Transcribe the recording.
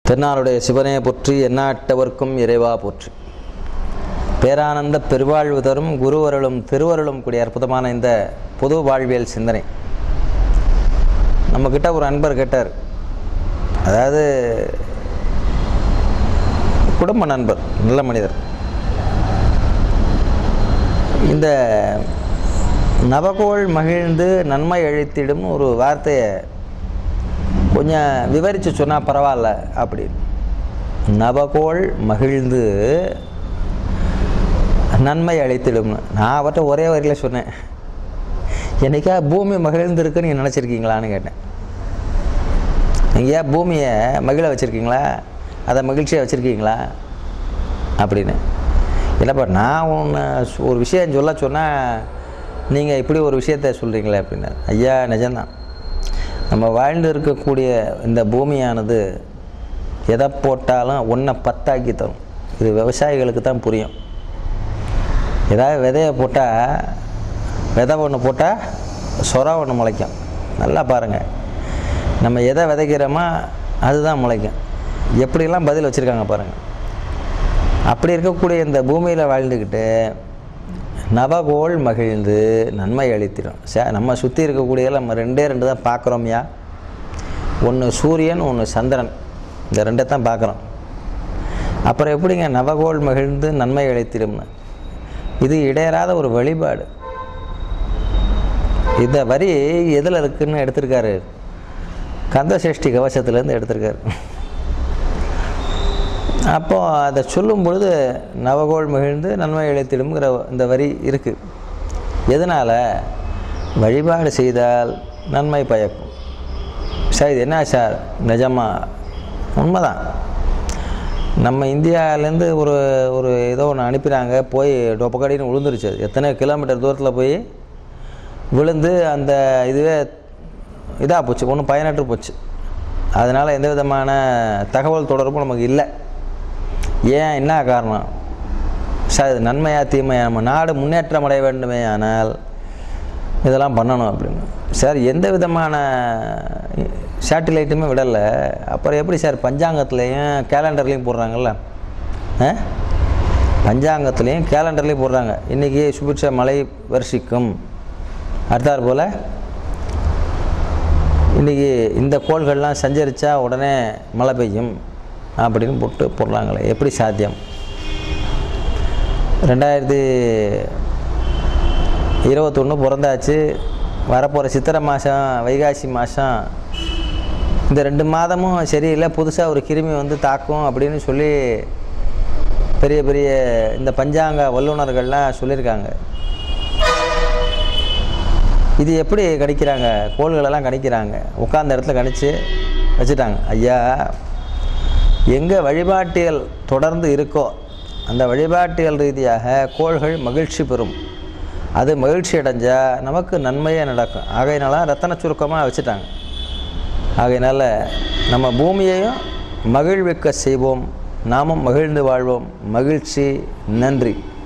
தென்னாளுடைய சிவனே போற்றி எந்நாட்டவர்க்கும் இறைவா போற்றி பேரானந்த பெருவாழ்வு தரும் குருவருளும் திருவருளும் கூடிய அற்புதமான இந்த பொது வாழ்வியல் சிந்தனை நம்மக்கிட்ட ஒரு அன்பர் கேட்டார் அதாவது குடும்ப நண்பர் நல்ல மனிதர் இந்த நவகோள் மகிழ்ந்து நன்மை அழித்திடும் ஒரு வார்த்தையை கொஞ்சம் விவரித்து சொன்னால் பரவாயில்ல அப்படின்னு நவகோள் மகிழ்ந்து நன்மை அளித்திடும்னு நான் அவர்கிட்ட ஒரே வரியில் சொன்னேன் என்னைக்கா பூமி மகிழ்ந்துருக்குன்னு நீங்கள் நினச்சிருக்கீங்களான்னு கேட்டேன் எங்கேயா பூமியை மகிழ வச்சுருக்கீங்களா அதை மகிழ்ச்சியாக வச்சுருக்கீங்களா அப்படின்னு இல்லைப்பா நான் ஒன்று ஒரு விஷயம் சொல்ல சொன்னால் நீங்கள் இப்படி ஒரு விஷயத்த சொல்கிறீங்களே அப்படின்னா ஐயா நிஜம்தான் நம்ம வாழ்ந்து இருக்கக்கூடிய இந்த பூமியானது எதை போட்டாலும் ஒன்றை பத்தாக்கி தரும் இது விவசாயிகளுக்கு தான் புரியும் ஏதாவது விதையை போட்டால் விதை ஒன்று போட்டால் சொரா ஒன்று முளைக்கும் நல்லா பாருங்கள் நம்ம எதை விதைக்கிறோமோ அதுதான் முளைக்கும் எப்படிலாம் பதில் வச்சுருக்காங்க பாருங்கள் அப்படி இருக்கக்கூடிய இந்த பூமியில் வாழ்ந்துக்கிட்டு நவகோள் மகிழ்ந்து நன்மை அளித்திடும் ச நம்ம சுற்றி இருக்கக்கூடிய நம்ம ரெண்டே ரெண்டு தான் பார்க்குறோம்யா ஒன்று சூரியன் ஒன்று சந்திரன் இந்த ரெண்டை தான் பார்க்குறோம் அப்புறம் எப்படிங்க நவகோள் மகிழ்ந்து நன்மை அளித்திடும்னு இது இடையறாத ஒரு வழிபாடு இந்த வரி எதில் இருக்குன்னு எடுத்திருக்காரு கந்தசஷ்டி கவசத்துலேருந்து எடுத்திருக்காரு அப்போது அதை சொல்லும் பொழுது நவகோள் மகிழ்ந்து நன்மை இழைத்திடுங்கிற இந்த வரி இருக்குது எதனால் வழிபாடு செய்தால் நன்மை பயக்கும் சார் இது என்ன சார் நிஜமா உண்மைதான் நம்ம இந்தியாவிலேருந்து ஒரு ஒரு ஏதோ ஒன்று அனுப்பினாங்க போய் டொப்பக்கடின்னு விழுந்துருச்சு அது. எத்தனை கிலோமீட்டர் தூரத்தில் போய் விழுந்து அந்த இதுவே இதாக போச்சு ஒன்றும் பயனற்று போச்சு அதனால் எந்த விதமான தகவல் தொடர்பும் நமக்கு இல்லை ஏன் என்ன காரணம் சார் இது நன்மையா தீமையா நம்ம நாடு முன்னேற்றம் அடைய வேண்டுமே ஆனால் இதெல்லாம் பண்ணணும் அப்படின்னு சார் எந்த விதமான சேட்டிலைட்டுமே விடலை அப்புறம் எப்படி சார் பஞ்சாங்கத்துலேயும் கேலண்டர்லேயும் போடுறாங்கல்ல ஆ பஞ்சாங்கத்துலேயும் கேலண்டர்லேயும் போடுறாங்க இன்றைக்கி சுபிட்ச மழை வருஷிக்கும் அடுத்தாற் போல் இன்றைக்கி இந்த கோள்கள்லாம் சஞ்சரித்தா உடனே மழை பெய்யும் அப்படின்னு போட்டு போடுறாங்களே எப்படி சாத்தியம் ரெண்டாயிரத்தி இருபத்தொன்று பிறந்தாச்சு வரப்போகிற சித்திரை மாதம் வைகாசி மாதம் இந்த ரெண்டு மாதமும் சரியில்லை புதுசாக ஒரு கிருமி வந்து தாக்கும் அப்படின்னு சொல்லி பெரிய பெரிய இந்த பஞ்சாங்க வல்லுநர்கள்லாம் சொல்லியிருக்காங்க இது எப்படி கணிக்கிறாங்க கோள்களெல்லாம் கணிக்கிறாங்க உட்கார்ந்த இடத்துல கணிச்சு வச்சுட்டாங்க ஐயா எங்கே வழிபாட்டியல் தொடர்ந்து இருக்கோ அந்த வழிபாட்டியல் ரீதியாக கோள்கள் மகிழ்ச்சி பெறும் அது மகிழ்ச்சி அடைஞ்சால் நமக்கு நன்மையே நடக்கும் ஆகையினால ரத்தன சுருக்கமாக வச்சுட்டாங்க ஆகையினால நம்ம பூமியையும் மகிழ்விக்க செய்வோம் நாமும் மகிழ்ந்து வாழ்வோம் மகிழ்ச்சி நன்றி